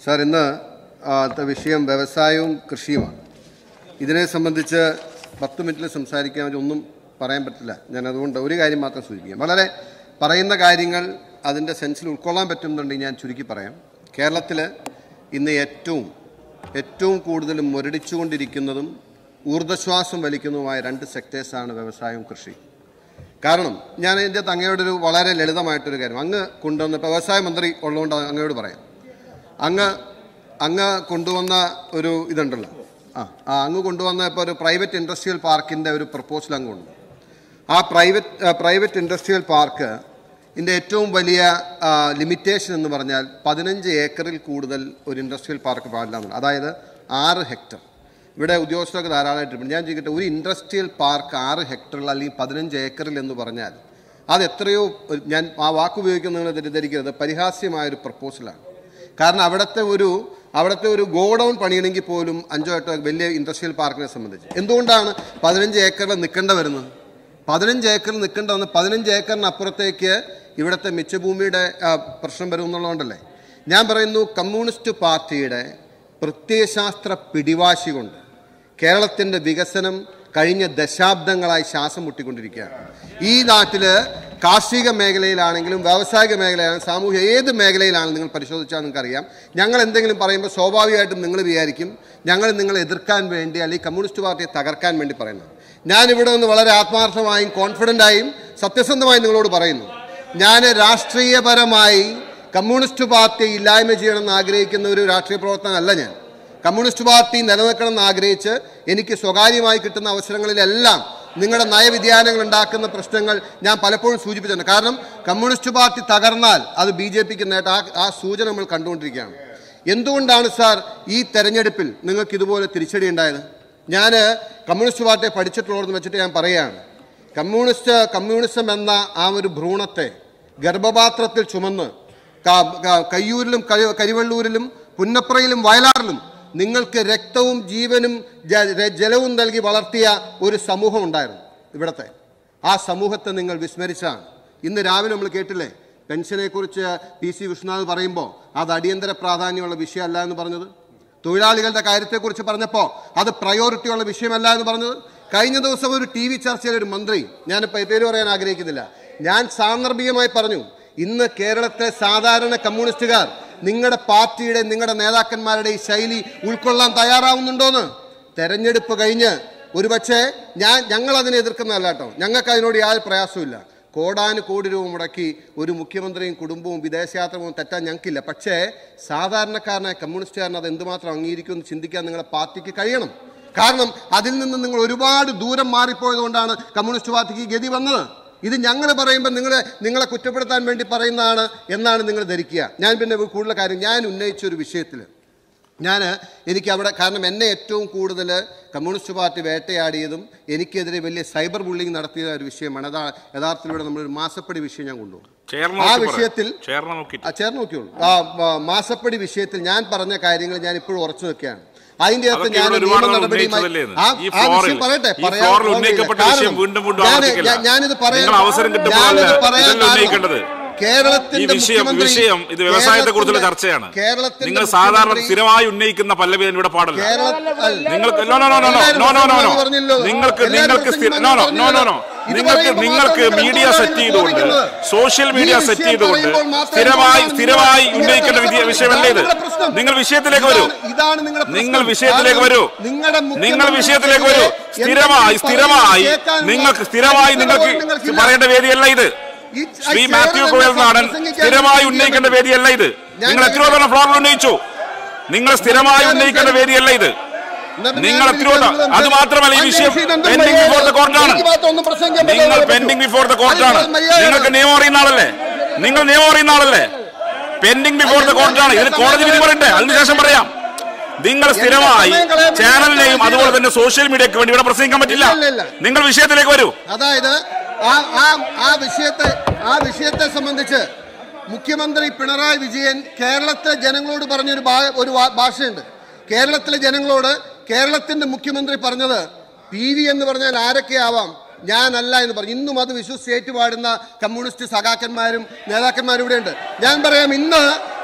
Sir ഇന്ന് ആ, ത്തെ വിഷയം വ്യവസായവും കൃഷിയുമാണ് ഇതിനെ സംബന്ധിച്ച് പത്ത് മിനിറ്റിൽ സംസാരിക്കാൻ വേണ്ടി ഒന്നും പറയാൻ പറ്റില്ല ഞാൻ അതുകൊണ്ട് ഒരു കാര്യം മാത്രം സൂചിപ്പിക്കാം വളരെ പറയുന്ന കാര്യങ്ങൾ അതിൻ്റെ സെൻസിൽ ഉൾക്കൊള്ളാൻ പറ്റുന്നുണ്ടെങ്കിൽ ഞാൻ ചുരുക്കി പറയാം കേരളത്തിൽ ഇന്ന് ഏറ്റവും ഏറ്റവും കൂടുതൽ മുരടിച്ചുകൊണ്ടിരിക്കുന്നതും ഊർജ്ജശ്വാസം വലിക്കുന്നതുമായ രണ്ട് സെക്ടേഴ്സാണ് വ്യവസായവും കൃഷി കാരണം ഞാൻ എൻ്റെ അങ്ങയോട് ഒരു വളരെ ലളിതമായിട്ടൊരു കാര്യം അങ്ങ് കൊണ്ടുവന്ന ഇപ്പോൾ വ്യവസായ മന്ത്രി ഉള്ളതുകൊണ്ട് അങ്ങയോട് പറയാം അങ്ങ് അങ്ങ് കൊണ്ടുവന്ന ഒരു ഇതുണ്ടല്ലോ ആ ആ അങ്ങ് കൊണ്ടുവന്ന ഇപ്പോൾ ഒരു പ്രൈവറ്റ് ഇൻഡസ്ട്രിയൽ പാർക്കിൻ്റെ ഒരു പ്രപ്പോസൽ അങ്ങ് കൊണ്ടു ആ പ്രൈവറ്റ് പ്രൈവറ്റ് ഇൻഡസ്ട്രിയൽ പാർക്ക് ഇതിൻ്റെ ഏറ്റവും വലിയ ലിമിറ്റേഷൻ എന്ന് പറഞ്ഞാൽ പതിനഞ്ച് ഏക്കറിൽ കൂടുതൽ ഒരു ഇൻഡസ്ട്രിയൽ പാർക്ക് പാടില്ല എന്നുള്ളത് അതായത് ആറ് ഹെക്ടർ ഇവിടെ ഉദ്യോഗസ്ഥർക്ക് ധാരാളമായിട്ടുണ്ട് ഞാൻ ചോദിക്കട്ടെ ഒരു ഇൻഡസ്ട്രിയൽ പാർക്ക് ആറ് ഹെക്ടറിൽ അല്ലെങ്കിൽ പതിനഞ്ച് ഏക്കറിൽ എന്ന് പറഞ്ഞാൽ അത് എത്രയോ ഒരു- ഞാൻ ആ വാക്ക് ഉപയോഗിക്കുന്നത് നിങ്ങൾ തെറ്റിദ്ധരിക്കരുത് പരിഹാസ്യമായ ഒരു പ്രപ്പോസലാണ് കാരണം അവിടുത്തെ ഒരു അവിടുത്തെ ഒരു ഗോഡൗൺ പണിയണമെങ്കിൽ പോലും അഞ്ചോ എട്ടോ വലിയ ഇൻഡസ്ട്രിയൽ പാർക്കിനെ സംബന്ധിച്ച് എന്തുകൊണ്ടാണ് പതിനഞ്ച് ഏക്കറിൽ നിൽക്കേണ്ട വരുന്നത് പതിനഞ്ച് ഏക്കറിൽ നിൽക്കേണ്ട വന്ന് പതിനഞ്ച് ഏക്കറിന് അപ്പുറത്തേക്ക് ഇവിടുത്തെ മിച്ചഭൂമിയുടെ ആ, പ്രശ്നം വരും എന്നുള്ളതുകൊണ്ടല്ലേ ഞാൻ പറയുന്നു കമ്മ്യൂണിസ്റ്റ് പാർട്ടിയുടെ പ്രത്യയശാസ്ത്ര പിടിവാശി കൊണ്ട് കേരളത്തിൻ്റെ വികസനം കഴിഞ്ഞ ദശാബ്ദങ്ങളായി ശ്വാസം മുട്ടിക്കൊണ്ടിരിക്കുകയാണ് ഈ നാട്ടിൽ കാർഷിക മേഖലയിലാണെങ്കിലും വ്യാവസായിക മേഖലയിലാണെങ്കിലും സാമൂഹ്യ ഏത് മേഖലയിലാണെങ്കിലും നിങ്ങൾ പരിശോധിച്ചാൽ നിങ്ങൾക്ക് അറിയാം ഞങ്ങൾ എന്തെങ്കിലും പറയുമ്പോൾ സ്വാഭാവികമായിട്ടും നിങ്ങൾ വിചാരിക്കും ഞങ്ങൾ നിങ്ങളെ എതിർക്കാൻ വേണ്ടി അല്ലെങ്കിൽ കമ്മ്യൂണിസ്റ്റ് പാർട്ടിയെ തകർക്കാൻ വേണ്ടി പറയുന്നത് ഞാനിവിടെ നിന്ന് വളരെ ആത്മാർത്ഥമായും കോൺഫിഡൻ്റായും സത്യസന്ധമായും നിങ്ങളോട് പറയുന്നു ഞാൻ രാഷ്ട്രീയപരമായി കമ്മ്യൂണിസ്റ്റ് പാർട്ടിയെ ഇല്ലായ്മ ചെയ്യണമെന്ന് ആഗ്രഹിക്കുന്ന ഒരു രാഷ്ട്രീയ പ്രവർത്തനമല്ല ഞാൻ കമ്മ്യൂണിസ്റ്റ് പാർട്ടി നിലനിൽക്കണമെന്ന് ആഗ്രഹിച്ച് എനിക്ക് സ്വകാര്യമായി കിട്ടുന്ന അവസരങ്ങളിലെല്ലാം നിങ്ങളുടെ നയവിധ്യാനങ്ങൾ ഉണ്ടാക്കുന്ന പ്രശ്നങ്ങൾ ഞാൻ പലപ്പോഴും സൂചിപ്പിച്ചിട്ടുണ്ട് കാരണം കമ്മ്യൂണിസ്റ്റ് പാർട്ടി തകർന്നാൽ അത് ബി ജെ പിക്ക് നേട്ടം ആ ആ സൂചന നമ്മൾ കണ്ടുകൊണ്ടിരിക്കുകയാണ് എന്തുകൊണ്ടാണ് സാർ ഈ തെരഞ്ഞെടുപ്പിൽ നിങ്ങൾക്ക് ഇതുപോലെ തിരിച്ചടി ഉണ്ടായത് ഞാൻ കമ്മ്യൂണിസ്റ്റ് പാർട്ടിയെ പഠിച്ചിട്ടുള്ളതെന്ന് വെച്ചിട്ട് ഞാൻ പറയുകയാണ് കമ്മ്യൂണിസ്റ്റ് കമ്മ്യൂണിസം എന്ന ആ ഒരു ഭ്രൂണത്തെ ഗർഭപാത്രത്തിൽ ചുമന്ന് ക- ക- കയ്യൂരിലും കരി- കരിവള്ളൂരിലും പുന്നപ്രയിലും വയലാറിലും നിങ്ങൾക്ക് രക്തവും ജീവനും ജ- ര- ജലവും നൽകി വളർത്തിയ ഒരു സമൂഹം ഉണ്ടായിരുന്നു ഇവിടത്തെ ആ സമൂഹത്തെ നിങ്ങൾ വിസ്മരിച്ചാണ് ഇന്ന് രാവിലെ നമ്മൾ കേട്ടില്ലേ പെൻഷനെക്കുറിച്ച് പി സി വിശ്വനാഥ് പറയുമ്പോൾ അത് അടിയന്തര പ്രാധാന്യമുള്ള വിഷയമല്ല എന്ന് പറഞ്ഞത് തൊഴിലാളികളുടെ കാര്യത്തെക്കുറിച്ച് പറഞ്ഞപ്പോൾ അത് പ്രയോറിറ്റിയുള്ള വിഷയമല്ല എന്ന് പറഞ്ഞത് കഴിഞ്ഞ ദിവസം ഒരു ടി വി ചർച്ചയിൽ ഒരു മന്ത്രി ഞാനിപ്പോൾ പേര് പറയാൻ ആഗ്രഹിക്കുന്നില്ല ഞാൻ സാന്ദർഭികമായി പറഞ്ഞു ഇന്ന് കേരളത്തിലെ സാധാരണ കമ്മ്യൂണിസ്റ്റുകാർ നിങ്ങളുടെ പാർട്ടിയുടെ നിങ്ങളുടെ നേതാക്കന്മാരുടെ ഈ ശൈലി ഉൾക്കൊള്ളാൻ തയ്യാറാവുന്നുണ്ടോന്ന് തെരഞ്ഞെടുപ്പ് കഴിഞ്ഞ് ഒരുപക്ഷെ ഞാൻ ഞങ്ങൾ അതിനെ എതിർക്കുന്നതല്ല കേട്ടോ ഞങ്ങൾക്ക് അതിനോട് യാതൊരു പ്രയാസമില്ല കോടാന് കോടി രൂപ മുടക്കി ഒരു മുഖ്യമന്ത്രിയും കുടുംബവും വിദേശയാത്ര പോകും തെറ്റാൻ ഞങ്ങൾക്കില്ല പക്ഷേ സാധാരണക്കാരനായ കമ്മ്യൂണിസ്റ്റുകാരൻ അത് എന്തുമാത്രം അംഗീകരിക്കുമെന്ന് ചിന്തിക്കാൻ നിങ്ങളുടെ പാർട്ടിക്ക് കഴിയണം കാരണം അതിൽ നിന്ന് നിങ്ങൾ ഒരുപാട് ദൂരം മാറിപ്പോയതുകൊണ്ടാണ് കമ്മ്യൂണിസ്റ്റ് പാർട്ടിക്ക് ഈ ഗതി വന്നത് ഇത് ഞങ്ങൾ പറയുമ്പോൾ നിങ്ങളെ നിങ്ങളെ കുറ്റപ്പെടുത്താൻ വേണ്ടി പറയുന്നതാണ് എന്നാണ് നിങ്ങൾ ധരിക്കുക ഞാൻ പിന്നെ കൂടുതൽ കാര്യം ഞാൻ ഉന്നയിച്ച ഒരു വിഷയത്തിൽ ഞാൻ എനിക്ക് അവിടെ കാരണം എന്നെ ഏറ്റവും കൂടുതൽ കമ്മ്യൂണിസ്റ്റ് പാർട്ടി വേട്ടയാടിയതും എനിക്കെതിരെ വലിയ സൈബർ ബുള്ളിങ് നടത്തിയ ഒരു വിഷയമാണ് അതാ യഥാർത്ഥത്തിൽ ഇവിടെ നമ്മളൊരു മാസപ്പടി വിഷയം ഞാൻ കൊണ്ടുപോകും ചേർന്ന് ആ നോക്കി പറ. വിഷയത്തിൽ ചേർന്ന് നോക്കിയിട്ട് ആ ചേർന്ന് നോക്കിയോളൂ ആ ആ, മാസപ്പടി വിഷയത്തിൽ ഞാൻ പറഞ്ഞ കാര്യങ്ങൾ ഞാൻ ഇപ്പോഴും ഉറച്ചു വെക്കുകയാണ് അതിന്റെ അകത്ത് അതൊക്കെ ഞാൻ ഇവിടെ നിയമ ഒരുപാട് നാൾ നടപടിയുമായി ഉന്നയിച്ചതല്ലേ ഇത്? ആ ഈ ആ ഫ്ലോറിൽ- വിഷയം പറയട്ടെ ഈ പറയാൻ ഫ്ലോറിൽ ഓർമ്മയില്ല. ഉന്നയിക്കപ്പെട്ട കാരണം വിഷയം വീണ്ടും വീണ്ടും ഞാനിത് ആവർത്തിക്കില്ല. ഞാൻ- ഞാനിത് പറയാൻ നിങ്ങൾ അവസരം കിട്ടുമ്പോൾ ഞാനിത് അല്ല പറയാൻ ഇതല്ല കാരണം ഉന്നയിക്കേണ്ടത്. ഈ കേരളത്തിന്റെ വിഷയം മുഖ്യമന്ത്രി വിഷയം ഇത് വ്യവസായത്തെ കുറിച്ചുള്ള കേരളത്തിന്റെ- ചർച്ചയാണ് കേരളത്തിന്റെ നിങ്ങൾ സാധാരണ മുഖ്യമന്ത്രി സ്ഥിരമായി ഉന്നയിക്കുന്ന പല്ലവി ഇവിടെ പാടില്ല കേരള അല്ല. നിങ്ങൾക്ക് no no no no no എല്ലാവരും നോ നോ നോ പ്രസംഗം പറഞ്ഞില്ലോ. നിങ്ങൾക്ക് എല്ലാവരും നിങ്ങൾക്ക് പ്രസംഗം സ്ഥിര- no no no no no ഇത് നിങ്ങൾക്ക് പറയുമ്പോൾ നിങ്ങൾക്ക് മാത്രം മീഡിയ നിങ്ങൾ സെറ്റ് ചെയ്തുകൊണ്ട് ചോദിക്കുന്നത്. സോഷ്യൽ മീഡിയ ഈ സെറ്റ് വിഷയം ചെയ്തുകൊണ്ട് പറയുമ്പോൾ മാത്രം സ്ഥിരമായി എന്താണ് സ്ഥിരമായി നിങ്ങൾ ഉന്നയിക്കേണ്ട വിധി- ഇതാണ് വിഷയമല്ലേ ഇത് നിങ്ങളുടെ പ്രശ്നം. നിങ്ങൾ വിഷയത്തിലേക്ക് വരൂ ഇതാണ്- ഇതാണ് നിങ്ങളുടെ പ്രശ്നം. നിങ്ങൾ വിഷയത്തിലേക്ക് വരൂ നിങ്ങളുടെ നിങ്ങൾ മുഖ്യമന്ത്രി വിഷയത്തിലേക്ക് വരൂ എന്തെങ്കിലും സ്ഥിരമായി സ്ഥിരമായി കേൾക്കാനുള്ള നിങ്ങൾക്ക് സ്ഥിരമായി നിങ്ങൾക്ക് നിങ്ങൾക്കില്ല. പറയേണ്ട വേദിയല്ല ഇത് ഈ ശ്രീ ചേർന്ന് മാത്യു തന്നെ കോയൽ നാടൻ പ്രസംഗിക്കാൻ സ്ഥിരമായി വേണ്ടി ഉന്നയിക്കേണ്ട വേദിയല്ല ഇത് ഞാൻ നിങ്ങൾ എത്രയോ തവണ ഫ്ലോറിൽ ഉന്നയിച്ചു നിങ്ങൾ സ്ഥിരമായി ഞാൻ ഉന്നയിക്കേണ്ട വേദിയല്ല ഇത് എന്നാ പിന്നെ നിങ്ങൾ ഞാൻ എത്രയോ വിളിക്കാൻ അത് മാത്രമല്ല ഈ വിഷയം എന്തും പെൻഡിംഗ് മര്യാദ- ബിഫോർ ദ കോർട്ടാണ് എനിക്ക് മാത്രം ഒന്നും പ്രസംഗിക്കാൻ നിങ്ങൾ പറ്റില്ല. പെൻഡിംഗ് ബിഫോർ ദ കോർട്ടാണ് അത് മര്യാദ- നിങ്ങൾക്ക് നിയമം അറിയുന്ന ആളല്ലേ നിങ്ങൾ നിയമം അറിയുന്ന ആളല്ലേ പെൻഡിംഗ് ബിഫോർ ദ കോർട്ടാണ് ഇതിന് കോടതി വിധി പറയണ്ടേ അതിനുശേഷം പറയാം നിങ്ങൾ സ്ഥിരമായി സമയം കളയാൻ വേണ്ടി ചാനലിനെയും ഞാൻ അതുപോലെ തന്നെ സോഷ്യൽ മീഡിയക്ക് വേണ്ടി ഇവിടെ പ്രസംഗിക്കാൻ പറ്റില്ല ഇല്ല, ഇല്ല. നിങ്ങൾ വിഷയത്തിലേക്ക് വരൂ അതായത് ആ ആ ആ വിഷയത്തെ ആ വിഷയത്തെ സംബന്ധിച്ച് മുഖ്യമന്ത്രി പിണറായി വിജയൻ കേരളത്തിലെ ജനങ്ങളോട് പറഞ്ഞൊരു ഭാ- ഒരു വാ- ഭാഷയുണ്ട് കേരളത്തിലെ ജനങ്ങളോട് കേരളത്തിന്റെ മുഖ്യമന്ത്രി പറഞ്ഞത് പി വി എന്ന് പറഞ്ഞാൽ ആരൊക്കെയാവാം ഞാനല്ല എന്ന് പറഞ്ഞു ഇന്നും അത് വിശ്വസിച്ച് ഏറ്റുപാടുന്ന കമ്മ്യൂണിസ്റ്റ് സഖാക്കന്മാരും നേതാക്കന്മാരും ഇവിടെ ഉണ്ട് ഞാൻ പറയാം ഇന്ന്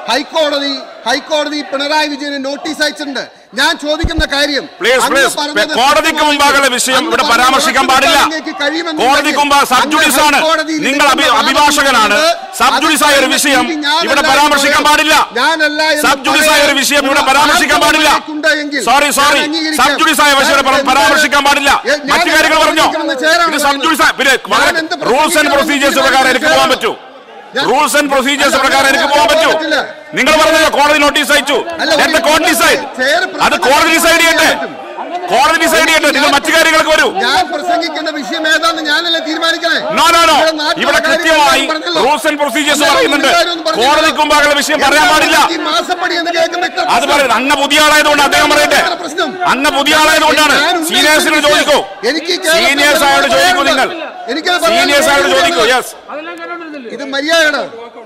ഹൈക്കോടതി ഹൈക്കോടതി പിണറായി വിജയന് നോട്ടീസ് അയച്ചിട്ടുണ്ട് ഞാൻ ചോദിക്കുന്ന കാര്യം പ്ലീസ് അങ്ങ് പ്ലീസ് പറഞ്ഞത് കോടതിക്ക് മുമ്പാകുള്ള വിഷയം അങ്ങ് ഇവിടെ പറഞ്ഞത് പരാമർശിക്കാൻ പാടില്ല അങ്ങേക്ക് കഴിയുമെന്നുണ്ടെങ്കിൽ കോടതിക്ക് മുമ്പ് സബ് ജുഡീസ് ആണ് ഹൈക്കോടതിയിൽ നിങ്ങൾ അഭി- നിൽക്കുന്ന അഭിഭാഷകനാണ് വാദം സബ് ജുഡീസ് ആയ ഒരു അത് വിഷയം ഞാനല്ല ഇവിടെ എന്ന് പരാമർശിക്കാൻ പറയും. പാടില്ല ഞാനല്ല എന്ന് സബ് ജുഡീസ് ആയ ഒരു പറയാൻ വിഷയം ഇവിടെ ഉള്ള പരാമർശിക്കാൻ പാടില്ല ആർജവമുണ്ട് എങ്കിൽ സോറി സോറി ഞാൻ അംഗീകരിക്കാം. സബ് ജുഡീസ് ആയ വിഷയം ഇവിടെ ഞാൻ പരാമർശിക്കാൻ പാടില്ല ഞാൻ മറ്റു കാര്യങ്ങൾ പറഞ്ഞോ പ്രസംഗിക്കുന്നത് ചേരാണ് ഇത് സബ് ജുഡീസ് പിന്നെ ഞാൻ എന്ത് റൂൾസ് ആൻഡ് പ്രൊസീജിയേഴ്സ് പ്രകാരം എനിക്ക് പോകാൻ പറ്റൂ ഞാൻ- റൂൾസ് ആൻഡ് പ്രൊസീജിയേഴ്സ് അല്ല, പ്രകാരം എനിക്ക് ഞാൻ പോകാൻ പറ്റൂ പറ്റില്ല. നിങ്ങൾ പറഞ്ഞല്ലോ കോടതി നോട്ടീസ് അയച്ചു അല്ല, Let the ഒരു- court decide. ചേർ അത് കോടതി ഡിസൈഡ് ചെയ്യട്ടെ കോടതി ഡിസൈഡ് ചെയ്യട്ടെ നിങ്ങൾ മറ്റു കാര്യങ്ങൾക്ക് വരൂ ഞാൻ പ്രസംഗിക്കേണ്ട വിഷയം ഏതാന്ന് ഞാനല്ലേ തീരുമാനിക്കണേ നോ നോ നോ ഇവിടെ നാട്ടിലെ ഇവിടെ കാര്യം കൃത്യമായി ഞാൻ പറഞ്ഞല്ലോ. റൂൾസ് ആൻഡ് പ്രൊസീജിയേഴ്സ് അല്ല, പറയുന്നുണ്ട് ഒരു കാര്യമൊന്നും പറഞ്ഞില്ല. കോടതിക്ക് മുമ്പാകുള്ള വിഷയം പറയാൻ എന്താണ് പാടില്ല ഈ മാസപ്പടി എന്ന് കേൾക്കുമ്പോൾ ഇത്ര അത് പറയുന്നത് അങ്ങ് പുതിയ ആളായതുകൊണ്ട് അദ്ദേഹം പറയട്ടെ എന്താണ് പ്രശ്നം? അങ്ങ് പുതിയ ആളായതുകൊണ്ടാണ് ഞാൻ ഉന്നയിച്ച സീനിയേഴ്സിനോട് വിഷയം. ചോദിക്കൂ എനിക്ക് ഈ കേരളത്തിൽ സീനിയേഴ്സ് ആയോട് ചോദിക്കൂ നിങ്ങൾ എനിക്കത് പറയാൻ സീനിയേഴ്സ് ആയോട് ചോദിക്കൂ കഴിയില്ല. യെസ് ഇത് മര്യാദയാണ്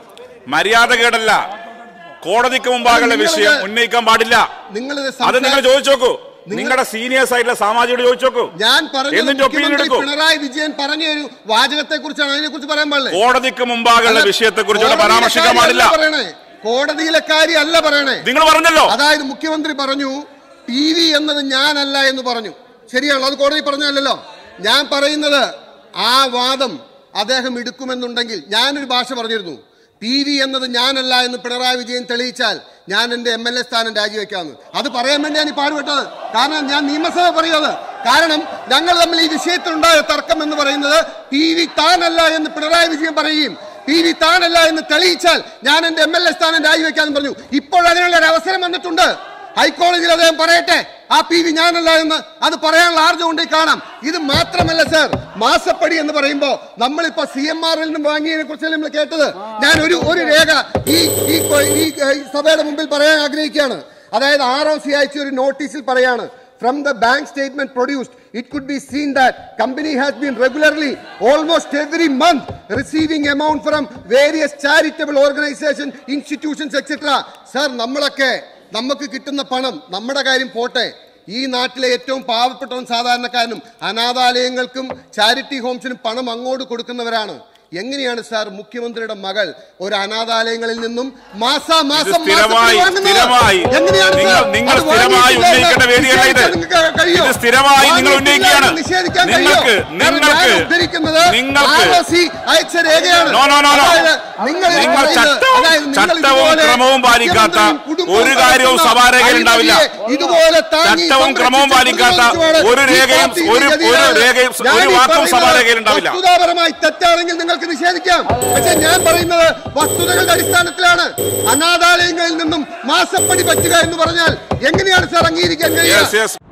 മര്യാദ കേടല്ല കോടതിക്ക് മുമ്പാകുള്ള നിങ്ങളിത് വിഷയം ഉന്നയിക്കാൻ പാടില്ല നിങ്ങളിത് അത് നിങ്ങൾ സംസാ- ചോദിച്ചു നോക്കൂ നിങ്ങൾ- നിങ്ങളുടെ സീനിയേഴ്സ് ആയിട്ടുള്ള സാമാജികോട് ചോദിച്ചു നോക്കൂ ഞാൻ പറഞ്ഞത് എന്നിട്ട് opinion മുഖ്യമന്ത്രി എടുക്കൂ. പിണറായി വിജയൻ പറഞ്ഞ ഒരു വാചകത്തെ കുറിച്ചാണ് അതിനെ കുറിച്ച് പറയാൻ പാടില്ലേ കോടതിക്ക് മുമ്പാകുള്ള അല്ല, വിഷയത്തെ കുറിച്ച് ഇവിടെ കോടതിയിലെ പരാമർശിക്കാൻ പാടില്ല കാര്യമല്ല പറയണേ കോടതിയിലെ കാര്യമല്ല പറയണേ നിങ്ങൾ പറഞ്ഞല്ലോ അതായത് മുഖ്യമന്ത്രി പറഞ്ഞു ടി വി എന്നത് ഞാനല്ല എന്ന് പറഞ്ഞു ശരിയാണല്ലോ അത് കോടതി പറഞ്ഞല്ലോ ഞാൻ പറയുന്നത് ആ വാദം അദ്ദേഹം എടുക്കുമെന്നുണ്ടെങ്കിൽ ഞാനൊരു ഭാഷ പറഞ്ഞിരുന്നു പി വി എന്നത് ഞാനല്ല എന്ന് പിണറായി വിജയൻ തെളിയിച്ചാൽ ഞാൻ എന്റെ എം എൽ എ സ്ഥാനം രാജിവെക്കാമെന്ന് അത് പറയാൻ വേണ്ടിയാണ് ഈ പാടുപെട്ടത് കാരണം ഞാൻ നിയമസഭ പറയുന്നത് കാരണം ഞങ്ങൾ തമ്മിൽ ഈ വിഷയത്തിലുണ്ടായ തർക്കം എന്ന് പറയുന്നത് പി വി താനല്ല എന്ന് പിണറായി വിജയൻ പറയുകയും പി വി താനല്ല എന്ന് തെളിയിച്ചാൽ ഞാൻ എന്റെ എം എൽ എ സ്ഥാനം രാജിവെക്കാമെന്ന് പറഞ്ഞു ഇപ്പോൾ അതിനുള്ള ഒരു അവസരം വന്നിട്ടുണ്ട് ഹൈക്കോടതിയിൽ അദ്ദേഹം പറയട്ടെ ആ പി വി ഞാനല്ല എന്ന് അത് പറയാനുള്ള ആർജം കൊണ്ട് കാണാം ഇത് മാത്രമല്ല സർ മാസപ്പടി എന്ന് പറയുമ്പോൾ നമ്മളിപ്പോ സി എം ആറിൽ നിന്ന് വാങ്ങിയതിനെ കുറിച്ചല്ലേ നമ്മൾ കേട്ടത് ഞാൻ ഒരു ഒരു രേഖ ഈ ഈ കൊ- ഈ ഏഹ്, സഭയുടെ മുമ്പിൽ പറയാൻ ആഗ്രഹിക്കുകയാണ് അതായത് ആർ ഒ സി അയച്ച ഒരു നോട്ടീസിൽ പറയാണ് From the bank statement produced, it could be seen that company has been regularly, almost every month, receiving amount from various charitable organizations, institutions, etc. Sir, നമ്മളൊക്കെ നമുക്ക് കിട്ടുന്ന പണം നമ്മുടെ കാര്യം പോട്ടെ ഈ നാട്ടിലെ ഏറ്റവും പാവപ്പെട്ടവൻ സാധാരണക്കാരനും അനാഥാലയങ്ങൾക്കും ചാരിറ്റി ഹോംസിനും പണം അങ്ങോട്ട് കൊടുക്കുന്നവരാണ് എങ്ങനെയാണ് സാർ മുഖ്യമന്ത്രിയുടെ മകൾ ഒരു അനാഥാലയങ്ങളിൽ നിന്നും മാസാമാസം ഇത് സ്ഥിരമായി- മാസപ്പടി വാങ്ങുന്നത്? സ്ഥിരമായി എങ്ങനെയാണ് നിങ്ങൾ- സാർ? നിങ്ങൾ അത് സ്ഥിരമായി വാങ്ങിയിട്ടില്ല ഉന്നയിക്കേണ്ട എന്ന് വേദിയല്ല ഇത്. നിഷേധിക്കാൻ നിങ്ങൾക്ക് കഴിയോ? ഇത് സ്ഥിരമായി നിങ്ങൾ വാങ്ങിയിട്ടില്ല ഉന്നയിക്കുകയാണ്. എന്ന് നിഷേധിക്കാൻ നിങ്ങൾക്ക്- കഴിയോ? കാരണം നിങ്ങൾക്ക്- ഞാൻ ഉദ്ധരിക്കുന്നത് നിങ്ങൾക്ക് ROC അയച്ച രേഖയാണ് No, no, no, no. അതായത് നിങ്ങൾ ഈ നിങ്ങൾ പറയുന്നത്, ചട്ടവും അതായത് നിങ്ങൾ ചട്ടവും ഇതുപോലെ ക്രമവും പാലിക്കാത്ത മുഖ്യമന്ത്രിയും കുടുംബവും ഒരു കാര്യവും നടത്തുന്ന സഭാരേഖയിൽ ഉണ്ടാവില്ല. അഴിമതിയെ ഇതുപോലെ താങ്ങി ചട്ടവും ക്രമവും സംരക്ഷിച്ച് പാലിക്കാത്ത പ്രതിരോധിച്ചുമാണ് ഒരു ഈ രേഖയും പാർട്ടി ഒരു- ഒരു ഗതിയിലാണ്. രേഖയും ഞാൻ ഒരു ഈ വാക്കും പറയുന്നത് സഭാരേഖയിൽ ഉണ്ടാവില്ല. വസ്തുതാപരമായി തെറ്റാണെങ്കിൽ നിങ്ങൾക്ക് നിഷേധിക്കാം പക്ഷെ ഞാൻ പറയുന്നത് വസ്തുതകളുടെ അടിസ്ഥാനത്തിലാണ് അനാഥാലയങ്ങളിൽ നിന്നും മാസപ്പടി പറ്റുക എന്ന് പറഞ്ഞാൽ എങ്ങനെയാണ് സാർ അംഗീകരിക്കാൻ കഴിയുക യെസ് യെസ്